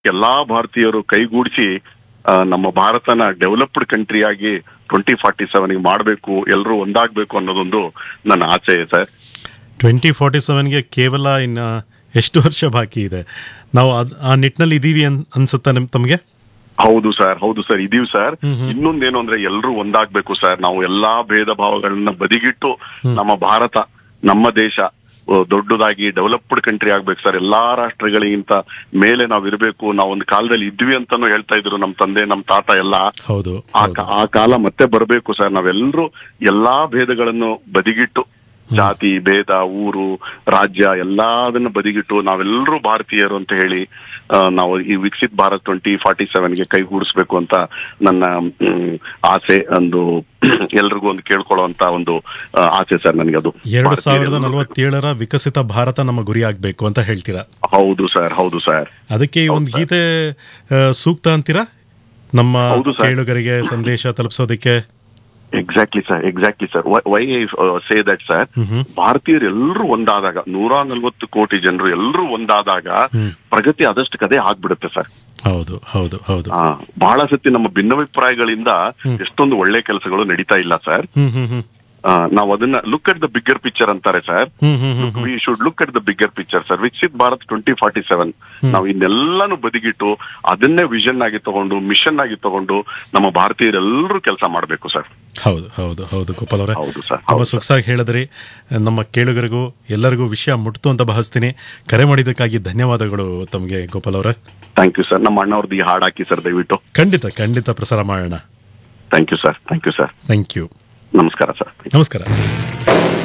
ಎಲ್ಲಾ ಭಾರತೀಯರು ಕೈಗೂಡಿಸಿ ಆ, ನಮ್ಮ ಭಾರತನ ಡೆವಲಪ್ಡ್ ಕಂಟ್ರಿಯಾಗಿ ಟ್ವೆಂಟಿ ಫಾರ್ಟಿ ಸೆವೆನ್ ಮಾಡಬೇಕು ಎಲ್ಲರೂ ಒಂದಾಗಬೇಕು ಅನ್ನೋದೊಂದು ನನ್ನ ಆಸೆ ಸರ್ ಟ್ವೆಂಟಿ ಫಾರ್ಟಿ ಸೆವೆನ್ಗೆ ಕೇವಲ ಇನ್ನು ಎಷ್ಟು ವರ್ಷ ಬಾಕಿ ಇದೆ ನಾವು ಅದ್- ಆ ನಿಟ್ಟಿನಲ್ಲಿ ಇದೀವಿ ಅನ್ ಅನ್ಸುತ್ತಾ ನಿಮ್ ತಮಗೆ ಹೌದು ಸರ್ ಹೌದು ಸರ್ ಇದೀವಿ ಸರ್ ಹ್ಮ್ ಹ್ಮ್. ಇನ್ನೊಂದೇನು ಅಂದ್ರೆ ಎಲ್ಲರೂ ಒಂದಾಗ್ಬೇಕು ಸರ್ ನಾವು ಎಲ್ಲಾ ಭೇದ ಭಾವಗಳನ್ನ ಬದಿಗಿಟ್ಟು ನಮ್ಮ ಭಾರತ ನಮ್ಮ ದೇಶ ಆ, ದೊಡ್ಡದಾಗಿ ಡೆವಲಪ್ಡ್ ಕಂಟ್ರಿ ಆಗ್ಬೇಕು ಸರ್ ಎಲ್ಲಾ ರಾಷ್ಟ್ರಗಳಿಗಿಂತ ಮೇಲೆ ನಾವ್ ಇರಬೇಕು ನಾವು ಒಂದು ಕಾಲದಲ್ಲಿ ಇದ್ವಿ ಅಂತಾನು ಹೇಳ್ತಾ ಇದ್ರು ನಮ್ ತಂದೆ ನಮ್ ತಾತ ಎಲ್ಲ ಹೌದು ಆ ಹೌದು. ಕಾ- ಆ ಕಾಲ ಮತ್ತೆ ಬರಬೇಕು ಸರ್ ನಾವೆಲ್ಲರೂ ಎಲ್ಲಾ ಭೇದಗಳನ್ನು ಬದಿಗಿಟ್ಟು ಜಾತಿ ಭೇದ ಊರು ರಾಜ್ಯ ಎಲ್ಲದನ್ನ ಬದಿಗಿಟ್ಟು ನಾವೆಲ್ಲರೂ ಭಾರತೀಯರು ಅಂತ ಹೇಳಿ ಆ, ನಾವು ಈ ವಿಕಸಿತ್ ಭಾರತ್ ಟ್ವೆಂಟಿ ಫಾರ್ಟಿ ಸೆವೆನ್ಗೆ ಕೈಗೂಡಿಸ್ಬೇಕು ಅಂತ ನನ್ನ ಮ್, ಆಸೆ ಒಂದು ಎಲ್ರಿಗೂ ಒಂದು ಕೇಳ್ಕೊಳ್ಳುವಂತ ಒಂದು ಆ, ಆಸೆ ಸರ್ ನನಗೆ ಅದು ಎರಡು ಸಾವಿರದ ಭಾರತೀಯರೆಲ್ಲರೂ- ನಲವತ್ತೇಳರ ವಿಕಸಿತ ಭಾರತ ನಮ್ಮ ಗುರಿ ಆಗ್ಬೇಕು ಅಂತ ಹೇಳ್ತೀರಾ ಹೌದು ಸರ್ ಹೌದು ಸರ್ ಅದಕ್ಕೆ ಈ ಒಂದು ಗೀತೆ ಆ, ಸೂಕ್ತ ಅಂತೀರಾ ನಮ್ಮ ಹೌದು ಸರ್. ಕೇಳುಗರಿಗೆ ಸಂದೇಶ ತಲುಪಿಸೋದಕ್ಕೆ exactly sir exactly sir why say that sir ಮ್ಹೂ. ಭಾರತೀಯರು ಎಲ್ಲರೂ ಒಂದಾದಾಗ ನೂರ ನಲ್ವತ್ತು ಕೋಟಿ ಜನರು ಎಲ್ಲರೂ ಒಂದಾದಾಗ ಹ್ಮ್. ಪ್ರಗತಿ ಆದಷ್ಟು ಕದೇ ಆಗ್ಬಿಡುತ್ತೆ ಸರ್ ಹೌದು ಹೌದು ಹೌದು ಆ, ಬಹಳ ಸತಿ ನಮ್ಮ ಭಿನ್ನಾಭಿಪ್ರಾಯಗಳಿಂದ ಎಷ್ಟೊಂದು ಒಳ್ಳೆ ಕೆಲಸಗಳು ನಡೀತಾ ಇಲ್ಲ ಸರ್ ಹ್ಮ್ ಹ್ಮ್ ಹ್ಮ್ ಆ, ನಾವು ಅದನ್ನ look at the bigger picture ಅಂತಾರೆ sir hmm hmm hmm hmm we should look at the bigger picture sir Viksit Bharat twenty forty seven ನಾವು ಇನ್ನೆಲ್ಲಾನು ಬದಿಗಿಟ್ಟು ಅದನ್ನೇ ವಿಷನ್ ಆಗಿ ತಗೊಂಡು ಮಿಷನ್ ಆಗಿ ತಗೊಂಡು ನಮ್ಮ ಭಾರತೀಯರೆಲ್ಲರೂ ಕೆಲಸ ಮಾಡಬೇಕು ಸರ್ ಹೌದು ಹೌದು ಹೌದು ಗೋಪಾಲ್ ಅವರೇ ಹೌದು ಸರ್ ತುಂಬಾ ಹೌದು ಸರ್ ಸೊಗಸಾಗಿ ಹೇಳಿದ್ರಿ ನಮ್ಮ ಕೇಳುಗರಿಗೂ ಎಲ್ಲರಿಗೂ ವಿಷಯ ಮುಟ್ತು ಅಂತ ಭಾವಿಸ್ತೀನಿ ಕರೆ ಮಾಡಿದ್ದಕ್ಕಾಗಿ ಧನ್ಯವಾದಗಳು ತಮಗೆ ಗೋಪಾಲ್ ಅವರೇ ಥ್ಯಾಂಕ್ ಯು ಸರ್ ನಮ್ಮ ಅಣ್ಣವ್ರದ್ದು ಈ ಹಾಡು ಹಾಕಿ ಸರ್ ದಯವಿಟ್ಟು ಖಂಡಿತ ಖಂಡಿತ ಪ್ರಸಾರ ಮಾಡೋಣ thank you sir thank you sir thank you ನಮಸ್ಕಾರ ಸರ್ ನಮಸ್ಕಾರ